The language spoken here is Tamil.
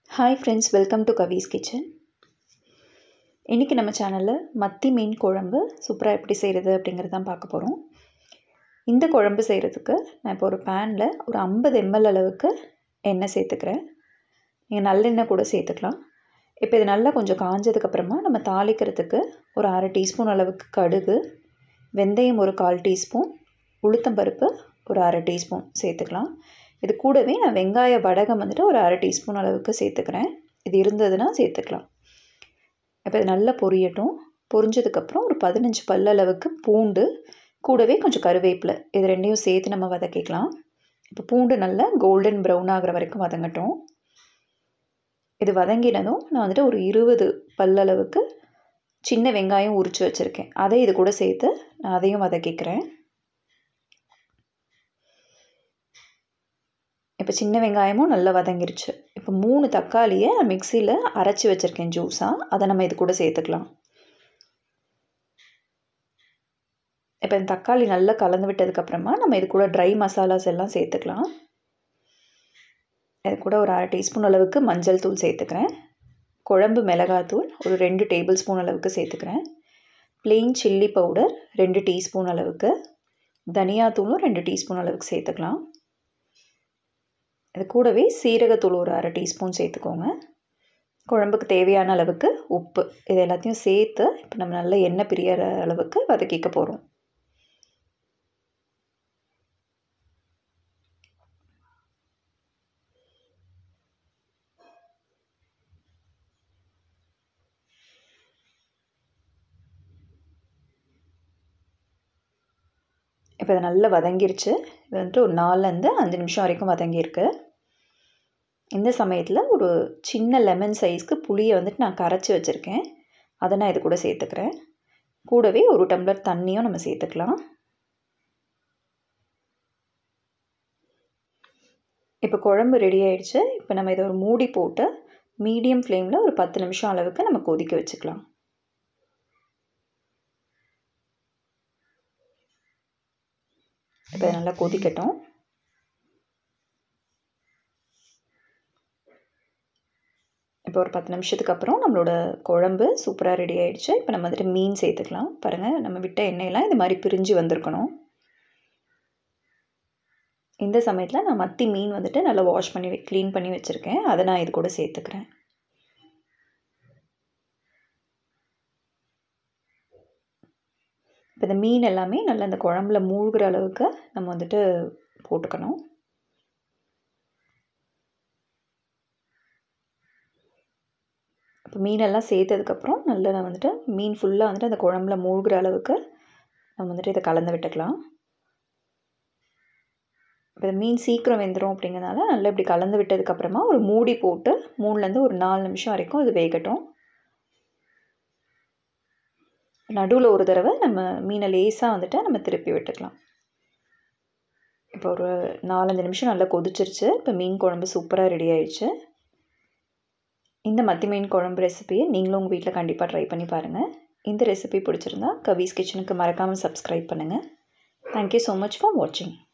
hi friends welcome to Kavi's kitchen இன்றைக்கி நம்ம சேனலில் மத்தி மீன் குழம்பு சூப்பராக எப்படி செய்கிறது அப்படிங்கிறது தான் பார்க்க போகிறோம் இந்த குழம்பு செய்கிறதுக்கு நான் இப்போ ஒரு பேனில் ஒரு ஐம்பது எம்எல் அளவுக்கு எண்ணெய் சேர்த்துக்கிறேன் நீங்கள் நல்லெண்ணெய் கூட சேர்த்துக்கலாம் இப்போ இது நல்லா கொஞ்சம் காஞ்சதுக்கப்புறமா நம்ம தாளிக்கிறதுக்கு ஒரு அரை டீஸ்பூன் அளவுக்கு கடுகு வெந்தயம் ஒரு கால் டீஸ்பூன் உளுத்தம்பருப்பு ஒரு அரை டீஸ்பூன் சேர்த்துக்கலாம் இது கூடவே நான் வெங்காய வடகம் வந்துட்டு ஒரு அரை டீஸ்பூன் அளவுக்கு சேர்த்துக்கிறேன் இது இருந்ததுன்னா சேர்த்துக்கலாம் இப்போ இது நல்லா பொரியட்டும் பொரிஞ்சதுக்கப்புறம் ஒரு பதினஞ்சு பல் அளவுக்கு பூண்டு கூடவே கொஞ்சம் கருவேப்பிலை இது ரெண்டையும் சேர்த்து நம்ம வதக்கிக்கலாம் இப்போ பூண்டு நல்லா கோல்டன் ப்ரௌன் ஆகிற வரைக்கும் வதங்கட்டும் இது வதங்கினதும் நான் வந்துட்டு ஒரு இருபது பல்லளவுக்கு சின்ன வெங்காயம் உரித்து வச்சுருக்கேன் அதை இது கூட சேர்த்து நான் அதையும் வதக்கிக்கிறேன் இப்போ சின்ன வெங்காயமும் நல்லா வதங்கிருச்சு இப்போ மூணு தக்காளியை நான் மிக்சியில் அரைச்சி வச்சுருக்கேன் ஜூஸாக அதை நம்ம இது கூட சேர்த்துக்கலாம் இப்போ இந்த தக்காளி நல்லா கலந்து விட்டதுக்கப்புறமா நம்ம இது கூட ட்ரை மசாலாஸ் எல்லாம் சேர்த்துக்கலாம் இது கூட ஒரு அரை டீஸ்பூன் அளவுக்கு மஞ்சள் தூள் சேர்த்துக்கிறேன் குழம்பு மிளகாத்தூள் ஒரு ரெண்டு டேபிள் ஸ்பூன் அளவுக்கு சேர்த்துக்கிறேன் ப்ளெயின் சில்லி பவுடர் ரெண்டு டீஸ்பூன் அளவுக்கு தனியாத்தூளும் ரெண்டு டீஸ்பூன் அளவுக்கு சேர்த்துக்கலாம் இது கூடவே சீரகத்தூள் ஒரு அரை டீஸ்பூன் சேர்த்துக்கோங்க குழம்புக்கு தேவையான அளவுக்கு உப்பு இது எல்லாத்தையும் சேர்த்து இப்போ நம்ம நல்லா எண்ணெய் பிரியற அளவுக்கு வதக்கிக்க போகிறோம் இப்போ இது நல்லா வதங்கிருச்சு இது வந்துட்டு ஒரு நாலுலேருந்து அஞ்சு நிமிஷம் வரைக்கும் வதங்கியிருக்கு இந்த சமயத்தில் ஒரு சின்ன லெமன் சைஸ்க்கு புளியை வந்துட்டு நான் கரைச்சி வச்சுருக்கேன் அதை நான் இது கூட சேர்த்துக்கிறேன் கூடவே ஒரு டம்ளர் தண்ணியும் நம்ம சேர்த்துக்கலாம் இப்போ குழம்பு ரெடி ஆயிடுச்சு இப்போ நம்ம இதை ஒரு மூடி போட்டு மீடியம் ஃப்ளேமில் ஒரு பத்து நிமிஷம் அளவுக்கு நம்ம கொதிக்க வச்சுக்கலாம் இப்போ நல்லா கொதிக்கட்டும் இப்போ ஒரு பத்து நிமிஷத்துக்கு அப்புறம் நம்மளோட குழம்பு சூப்பராக ரெடி ஆகிடுச்சு இப்போ நம்ம வந்துட்டு மீன் சேர்த்துக்கலாம் பாருங்கள் நம்ம விட்ட எண்ணெயெல்லாம் இது மாதிரி பிரிஞ்சு வந்திருக்கணும் இந்த சமயத்தில் நான் மத்தி மீன் வந்துட்டு நல்லா வாஷ் பண்ணி க்ளீன் பண்ணி வச்சுருக்கேன் அதை நான் இது கூட சேர்த்துக்கிறேன் இப்போ இந்த மீன் எல்லாமே நல்லா இந்த குழம்புல மூழ்கிற அளவுக்கு நம்ம வந்துட்டு போட்டுக்கணும் இப்போ மீனெல்லாம் சேர்த்ததுக்கப்புறம் நல்லா நான் வந்துட்டு மீன் ஃபுல்லாக வந்துட்டு அந்த குழம்புல மூழ்கிற அளவுக்கு நம்ம வந்துட்டு இதை கலந்து விட்டுக்கலாம் இப்போ மீன் சீக்கிரம் வெந்துடும் அப்படிங்கிறனால நல்லா இப்படி கலந்து விட்டதுக்கப்புறமா ஒரு மூடி போட்டு மூணுலேருந்து ஒரு நாலு நிமிஷம் வரைக்கும் இது வேகட்டும் நடுவில் ஒரு தடவை நம்ம மீனை லேசாக வந்துட்டு நம்ம திருப்பி விட்டுக்கலாம் இப்போ ஒரு நாலஞ்சு நிமிஷம் நல்லா கொதிச்சிருச்சு இப்போ மீன் குழம்பு சூப்பராக ரெடி ஆயிடுச்சு இந்த மத்தி மீன் குழம்பு ரெசிபியை நீங்களும் உங்கள் வீட்டில் கண்டிப்பாக ட்ரை பண்ணி பாருங்கள் இந்த ரெசிபி பிடிச்சிருந்தா கவிஸ் கிச்சனுக்கு மறக்காமல் சப்ஸ்கிரைப் பண்ணுங்கள் தேங்க்யூ ஸோ மச் ஃபார் வாட்சிங்